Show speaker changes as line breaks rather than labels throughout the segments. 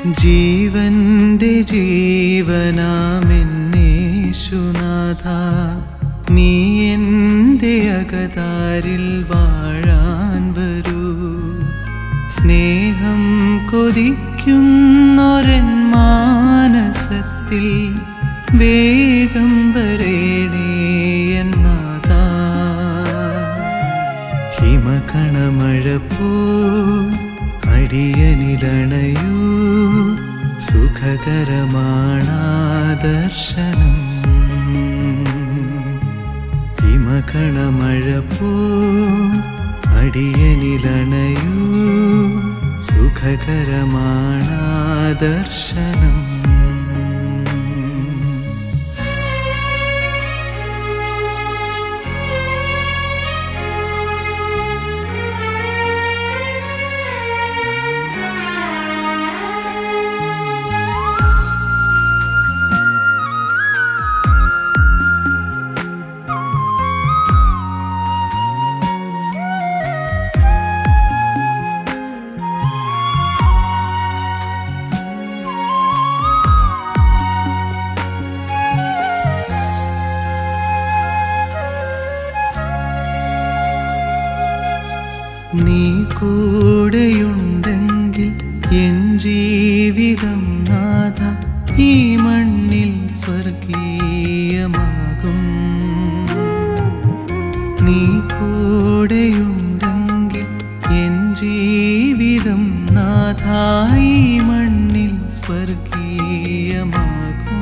ജീവന്റെ ജീവനാമെന്നേശുനാഥ നീ എൻ്റെ അകതാരിൽ വാഴാൻ വരൂ സ്നേഹം കൊതിക്കുന്നൊരൻ മാനസത്തിൽ വേഗം വരേണേ എന്നാഥ ഹിമകണമഴ പോ അടിയനിലണയൂ സുഖകരമാണാ ദർശനം ഹിമകണമഴ പോ അടിയനിലണയൂ സുഖകരമാണാ ദർശനം നീ കൂടെയുണ്ടെങ്കിൽ എൻ ജീവിതം നാഥ ഈ മണ്ണിൽ സ്വർഗീയമാകും നീ കൂടെയുണ്ടെങ്കിൽ എൻ ജീവിതം നാഥ ഈ മണ്ണിൽ സ്വർഗീയമാകും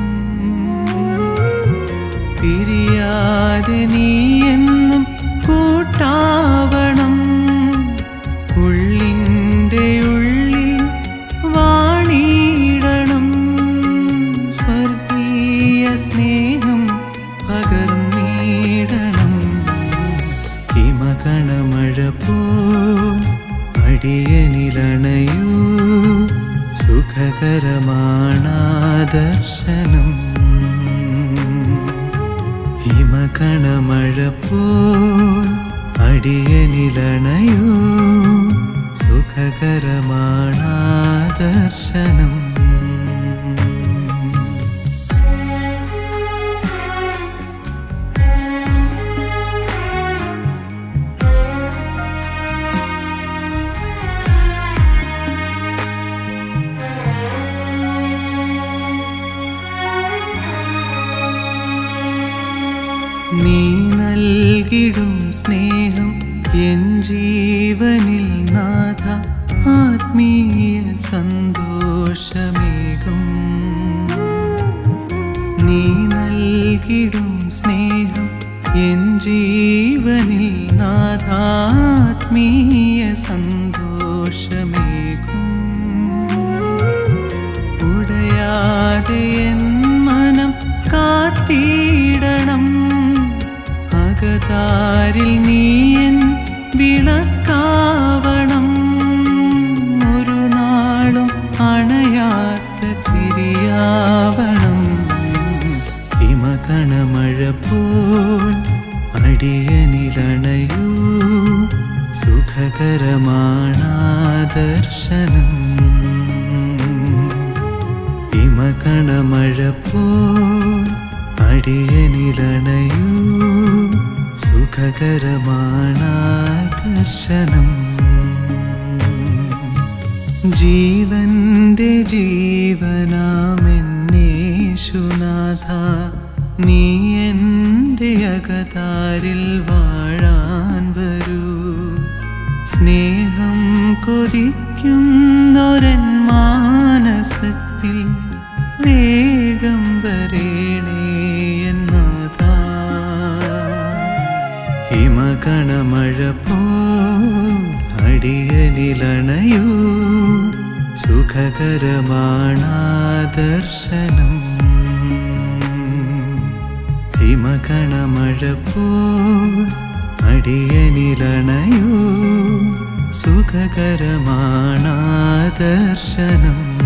പിരിയാതെ നീ എന്നും കൂട്ടാവണം ഉള്ളിൻ്റെ ഉള്ളിൽ വാണിടണം സ്വർഗീയ സ്നേഹം പകർന്നിടണം ഹിമകണമഴ പോൽ അടിയനിലണയൂ സുഖകരമാണാ ദർശനം ഹിമകണമഴ പോൽ അടിയനിലണയൂ സുഖകരമാണാ ദർശനം നീ നൽകിടും സ്നേഹം എൻ ജീവനിൽ നാഥ ആത്മീയ സന്തോഷമേകും നീ നൽകിടും സ്നേഹം എൻ ജീവനിൽ നാഥ ആത്മീയ സന്തോഷമേകും ഉടയാതെ എൻ മനം കാത്തിടണം അകതാരിൽ നീയൻ വിളക്കാവണം ഒരു നാളും അണയാത്ത തിരിയാവണം ഹിമകണമഴ പോൽ അടിയനിലണയൂ സുഖകരമാണാ ദർശനം ഹിമകണമഴ പോൽ അടിയനിലണയൂ സുഖകരമാണാ ദർശനം ജീവന്റെ ജീവനാമെന്നേശുനാഥ നീ എൻ്റെ അകതാരിൽ വാഴാൻ വരൂ സ്നേഹം കൊതിക്കുന്നൊരൻ മാനസത്തിൽ വേഗം വരേണേ എന്നാഥ ഹിമകണമഴ പോ അടിയനിലണയൂ സുഖകരമാണാ ദർശനം ഹിമകണമഴ പോ അടിയനിലണയൂ സുഖകരമാണാ ദർശനം